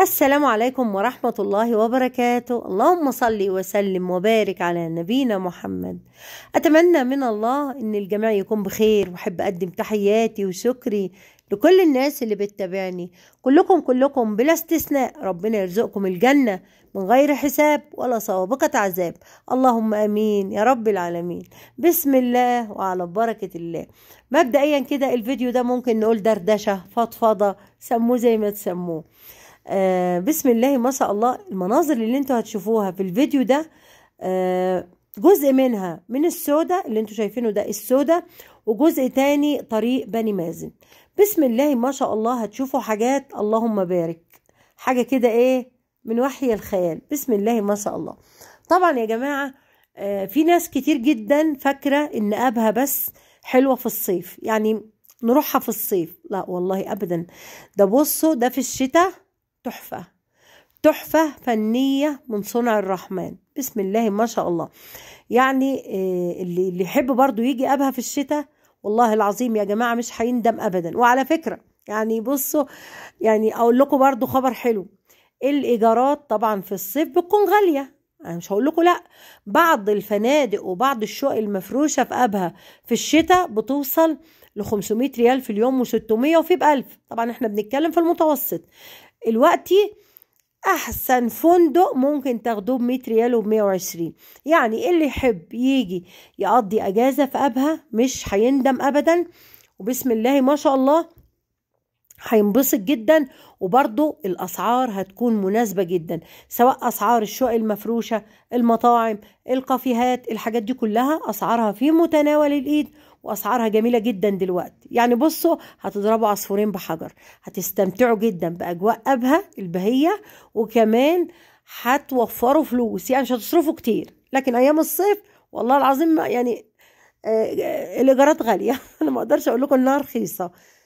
السلام عليكم ورحمة الله وبركاته اللهم صل وسلم وبارك على نبينا محمد أتمنى من الله أن الجميع يكون بخير وأحب أقدم تحياتي وشكري لكل الناس اللي بتتابعني كلكم كلكم بلا استثناء ربنا يرزقكم الجنة من غير حساب ولا سابقة عذاب اللهم أمين يا رب العالمين بسم الله وعلى بركة الله مبدئيا كده الفيديو ده ممكن نقول دردشة فضفضة سموه زي ما تسموه آه بسم الله ما شاء الله المناظر اللي انتوا هتشوفوها في الفيديو ده آه جزء منها من السودة اللي انتوا شايفينه ده السودة وجزء تاني طريق بني مازن بسم الله ما شاء الله هتشوفوا حاجات اللهم بارك حاجة كده ايه من وحي الخيال بسم الله ما شاء الله طبعا يا جماعة آه في ناس كتير جدا فاكرة ان ابها بس حلوة في الصيف يعني نروحها في الصيف لا والله ابدا ده بصوا ده في الشتاء تحفة تحفة فنية من صنع الرحمن بسم الله ما شاء الله يعني اللي اللي يحب برضو يجي أبها في الشتاء والله العظيم يا جماعة مش هيندم أبدا وعلى فكرة يعني بصوا يعني أقول لكم برضو خبر حلو الإيجارات طبعا في الصيف بتكون غالية أنا مش هقول لكم لأ بعض الفنادق وبعض الشقق المفروشة في أبها في الشتاء بتوصل ل 500 ريال في اليوم و600 وفي ب 1000 طبعا احنا بنتكلم في المتوسط الوقتي احسن فندق ممكن تاخدوه ب 100 ريال وب 120 يعني اللي يحب يجي يقضي اجازه في ابها مش هيندم ابدا وبسم الله ما شاء الله هينبسط جدا وبرضه الاسعار هتكون مناسبه جدا سواء اسعار الشقق المفروشه المطاعم الكافيهات الحاجات دي كلها اسعارها في متناول الايد واسعارها جميله جدا دلوقتي يعني بصوا هتضربوا عصفورين بحجر هتستمتعوا جدا باجواء ابها البهيه وكمان هتوفروا فلوس يعني مش هتصرفوا كتير لكن ايام الصيف والله العظيم يعني آه الايجارات غاليه انا ما اقدرش اقول لكم انها رخيصه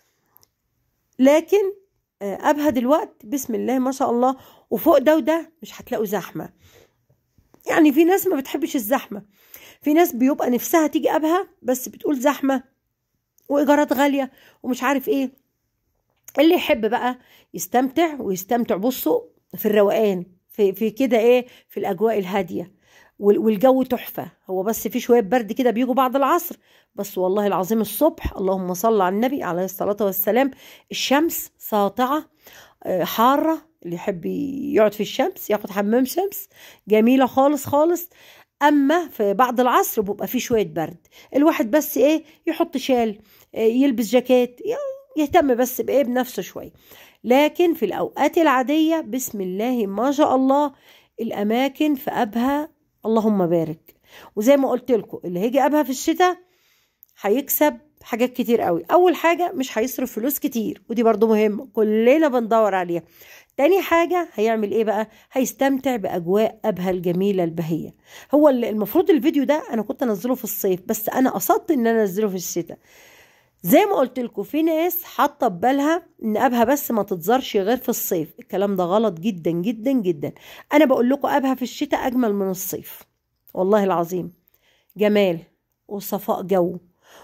لكن آه ابها دلوقتي بسم الله ما شاء الله وفوق ده وده مش هتلاقوا زحمه يعني في ناس ما بتحبش الزحمه في ناس بيبقى نفسها تيجي ابها بس بتقول زحمه وايجارات غاليه ومش عارف ايه اللي يحب بقى يستمتع ويستمتع بصوا في الروقان في في كده ايه في الاجواء الهاديه والجو تحفه هو بس في شويه برد كده بيجوا بعد العصر بس والله العظيم الصبح اللهم صل على النبي عليه الصلاه والسلام الشمس ساطعه حاره اللي يحب يقعد في الشمس ياخد حمام شمس جميله خالص خالص اما في بعد العصر بيبقى فيه شويه برد الواحد بس ايه يحط شال يلبس جاكيت يهتم بس بايه بنفسه شويه لكن في الاوقات العاديه بسم الله ما شاء الله الاماكن في ابها اللهم بارك وزي ما قلت لكم اللي هيجي ابها في الشتاء هيكسب حاجات كتير قوي اول حاجه مش هيصرف فلوس كتير ودي برضو مهمه كلنا بندور عليها تاني حاجة هيعمل ايه بقى هيستمتع بأجواء أبها الجميلة البهية هو المفروض الفيديو ده أنا كنت أنزله في الصيف بس أنا قصدت إن أنا أنزله في الشتاء زي ما قلت لكم في ناس حاطة ببالها إن أبها بس ما تتزارش غير في الصيف الكلام ده غلط جدا جدا جدا أنا بقول لكم أبها في الشتاء أجمل من الصيف والله العظيم جمال وصفاء جو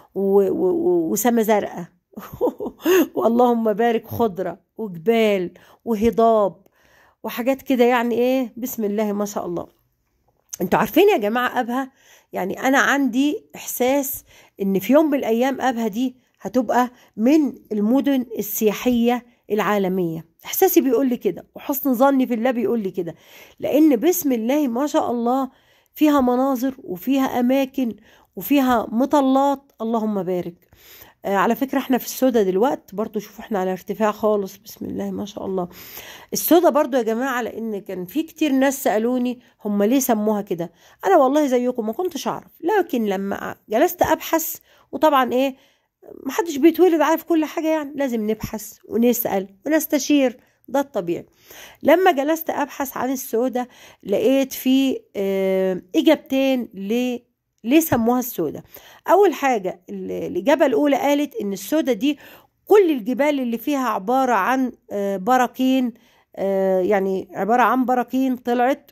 وسما زرقاء واللهم بارك خضرة وجبال وهضاب وحاجات كده يعني ايه بسم الله ما شاء الله انتوا عارفين يا جماعة أبها يعني أنا عندي إحساس إن في يوم من الأيام أبها دي هتبقى من المدن السياحية العالمية إحساسي بيقول لي كده وحسن ظني في الله بيقول لي كده لأن بسم الله ما شاء الله فيها مناظر وفيها أماكن وفيها مطلات اللهم بارك آه على فكرة احنا في السودة دلوقت برضو شوفوا احنا على ارتفاع خالص بسم الله ما شاء الله السودة برضو يا جماعة لان كان في كتير ناس سألوني هم ليه سموها كده انا والله زيكم ما كنتش اعرف لكن لما جلست ابحث وطبعا ايه محدش بيتولد عارف كل حاجة يعني لازم نبحث ونسأل ونستشير ده الطبيعي لما جلست ابحث عن السودة لقيت في اه اجابتين ليه ليه سموها السودة أول حاجة الإجابة الأولى قالت إن السودة دي كل الجبال اللي فيها عبارة عن براكين يعني عبارة عن براكين طلعت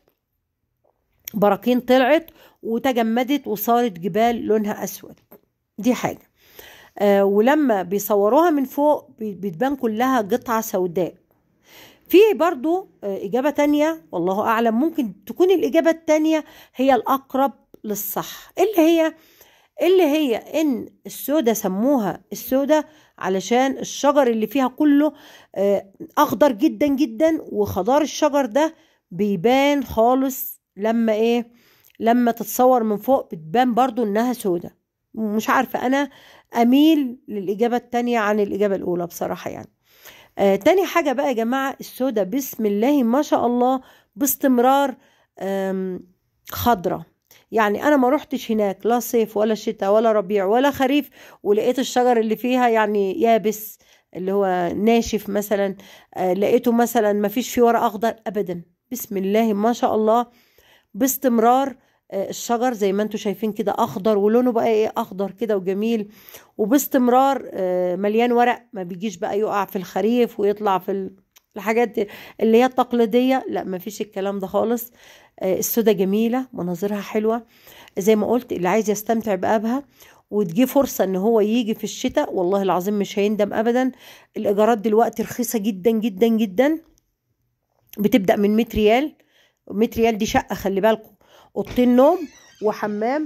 براكين طلعت وتجمدت وصارت جبال لونها أسود دي حاجة ولما بيصوروها من فوق بتبان كلها قطعة سوداء في برضو آه، إجابة تانية والله أعلم ممكن تكون الإجابة التانية هي الأقرب للصح اللي هي اللي هي إن السودة سموها السودة علشان الشجر اللي فيها كله آه، أخضر جدا جدا وخضار الشجر ده بيبان خالص لما إيه لما تتصور من فوق بتبان برضو إنها سودة مش عارفة أنا أميل للإجابة التانية عن الإجابة الأولى بصراحة يعني آه تاني حاجة بقى يا جماعة السودة بسم الله ما شاء الله باستمرار آم، خضرة يعني انا ما روحتش هناك لا صيف ولا شتاء ولا ربيع ولا خريف ولقيت الشجر اللي فيها يعني يابس اللي هو ناشف مثلا آه لقيته مثلا ما فيش فيه ورق اخضر ابدا بسم الله ما شاء الله باستمرار آه، الشجر زي ما انتم شايفين كده اخضر ولونه بقى ايه اخضر كده وجميل وباستمرار آه، مليان ورق ما بيجيش بقى يقع في الخريف ويطلع في ال- الحاجات اللي هي التقليدية لا ما فيش الكلام ده خالص آه، السودا جميلة مناظرها حلوة زي ما قلت اللي عايز يستمتع بأبها وتجي فرصة ان هو يجي في الشتاء والله العظيم مش هيندم ابدا الايجارات دلوقتي رخيصة جدا جدا جدا بتبدأ من 100 ريال 100 ريال دي شقة خلي بالكم اوضتين نوم وحمام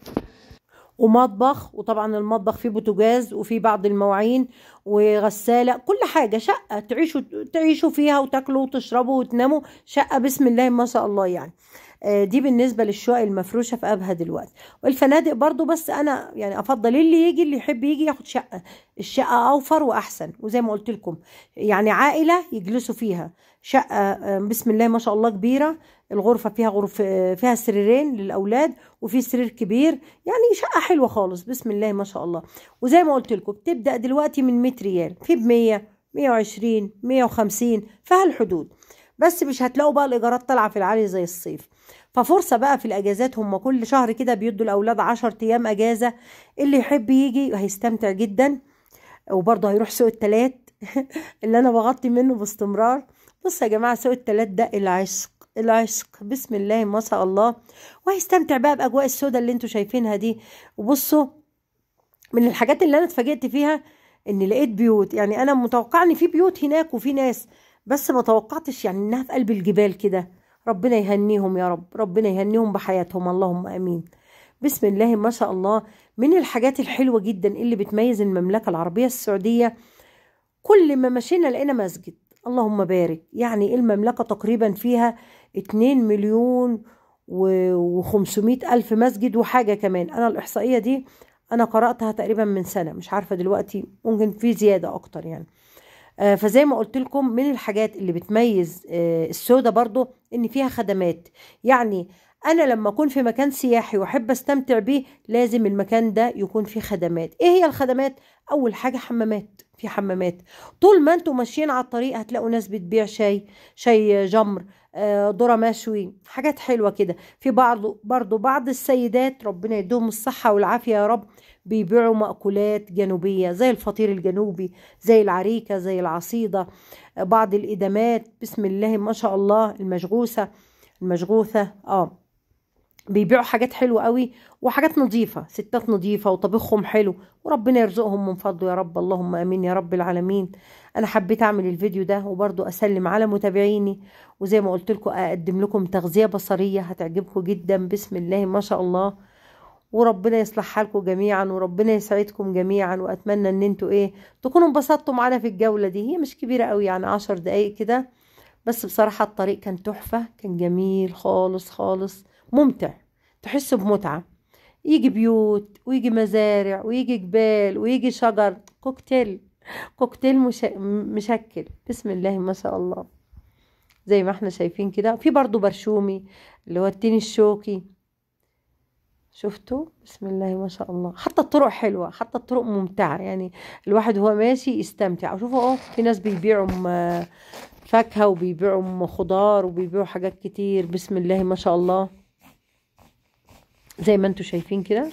ومطبخ وطبعا المطبخ فيه بوتاجاز وفيه بعض المواعين وغسالة كل حاجة شقة تعيشوا تعيشوا فيها وتاكلوا وتشربوا وتناموا شقة بسم الله ما شاء الله يعني آه، دي بالنسبة للشقق المفروشة في أبها دلوقتي والفنادق برضو بس أنا يعني أفضل اللي يجي اللي يحب يجي ياخد شقة الشقة أوفر وأحسن وزي ما قلت لكم يعني عائلة يجلسوا فيها شقة آه، بسم الله ما شاء الله كبيرة الغرفة فيها غرف آه، فيها سريرين للأولاد وفي سرير كبير يعني شقة حلوة خالص بسم الله ما شاء الله وزي ما قلت لكم بتبدأ دلوقتي من 100 ريال في ب 100 120 150 في هالحدود بس مش هتلاقوا بقى الإيجارات طالعة في العالي زي الصيف ففرصة بقى في الأجازات هم كل شهر كده بيدوا الأولاد 10 أيام أجازة اللي يحب يجي هيستمتع جدا وبرضه هيروح سوق التلات اللي أنا بغطي منه باستمرار بص يا جماعة سوق التلات ده العشق العشق بسم الله ما شاء الله وهيستمتع بقى بأجواء السوداء اللي انتوا شايفينها دي وبصوا من الحاجات اللي انا اتفاجئت فيها ان لقيت بيوت يعني انا متوقعه ان في بيوت هناك وفي ناس بس ما توقعتش يعني انها في قلب الجبال كده ربنا يهنيهم يا رب ربنا يهنيهم بحياتهم اللهم امين بسم الله ما شاء الله من الحاجات الحلوه جدا اللي بتميز المملكه العربيه السعوديه كل ما مشينا لقينا مسجد اللهم بارك يعني المملكة تقريبا فيها 2 مليون و500 ألف مسجد وحاجة كمان أنا الإحصائية دي أنا قرأتها تقريبا من سنة مش عارفة دلوقتي ممكن في زيادة أكتر يعني آه، فزي ما قلت لكم من الحاجات اللي بتميز آه، السودة برضو ان فيها خدمات يعني انا لما اكون في مكان سياحي واحب استمتع بيه لازم المكان ده يكون فيه خدمات ايه هي الخدمات اول حاجة حمامات في حمامات طول ما انتوا ماشيين على الطريق هتلاقوا ناس بتبيع شاي شاي جمر آه، ذرة مشوي حاجات حلوة كده في بعض برضو بعض السيدات ربنا يديهم الصحة والعافية يا رب بيبيعوا مأكولات جنوبية زي الفطير الجنوبي زي العريكة زي العصيدة بعض الإدامات بسم الله ما شاء الله المشغوثة المشغوثة اه بيبيعوا حاجات حلوة قوي وحاجات نظيفة ستات نظيفة وطبخهم حلو وربنا يرزقهم من فضله يا رب اللهم امين يا رب العالمين انا حبيت اعمل الفيديو ده وبرضو اسلم على متابعيني وزي ما قلت لكم اقدم لكم تغذية بصرية هتعجبكم جدا بسم الله ما شاء الله وربنا يصلح حالكم جميعا وربنا يسعدكم جميعا واتمنى ان انتوا ايه تكونوا انبسطتوا معانا في الجولة دي هي مش كبيرة قوي يعني عشر دقايق كده بس بصراحة الطريق كان تحفة كان جميل خالص خالص ممتع تحسوا بمتعة يجي بيوت ويجي مزارع ويجي جبال ويجي شجر كوكتيل كوكتيل مش... مشكل بسم الله ما شاء الله زي ما احنا شايفين كده في برضو برشومي اللي هو التين الشوكي شفتوا بسم الله ما شاء الله حتى الطرق حلوة حتى الطرق ممتعة يعني الواحد وهو ماشي يستمتع وشوفوا اه في ناس بيبيعوا م- فاكهة وبيبيعوا م- خضار وبيبيعوا حاجات كتير بسم الله ما شاء الله زي ما انتوا شايفين كده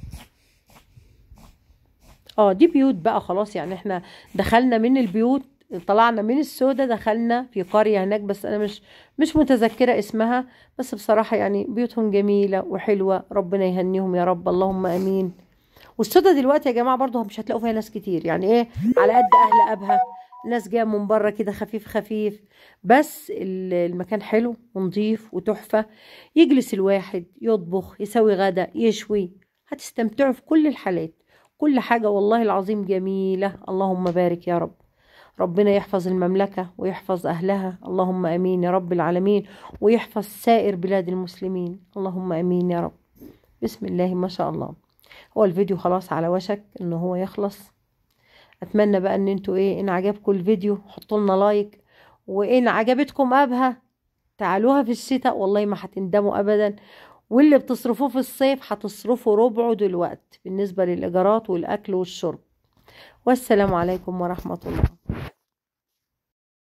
اه دي بيوت بقى خلاص يعني احنا دخلنا من البيوت طلعنا من السودة دخلنا في قرية هناك بس انا مش مش متذكرة اسمها بس بصراحة يعني بيوتهم جميلة وحلوة ربنا يهنيهم يا رب اللهم امين والسودة دلوقتي يا جماعة برضو مش هتلاقوا فيها ناس كتير يعني ايه على قد اهل ابها ناس جايه من بره كده خفيف خفيف بس ال- المكان حلو ونظيف وتحفه يجلس الواحد يطبخ يسوي غدا يشوي هتستمتعوا في كل الحالات كل حاجه والله العظيم جميله اللهم بارك يا رب ربنا يحفظ المملكة ويحفظ أهلها اللهم أمين يا رب العالمين ويحفظ سائر بلاد المسلمين اللهم أمين يا رب بسم الله ما شاء الله هو الفيديو خلاص على وشك ان هو يخلص اتمنى بقى ان انتوا ايه ان عجبكم الفيديو حطوا لنا لايك وان عجبتكم ابها تعالوها في الشتاء والله ما هتندموا ابدا واللي بتصرفوه في الصيف هتصرفوا ربعه دلوقتي بالنسبة للإيجارات والأكل والشرب والسلام عليكم ورحمة الله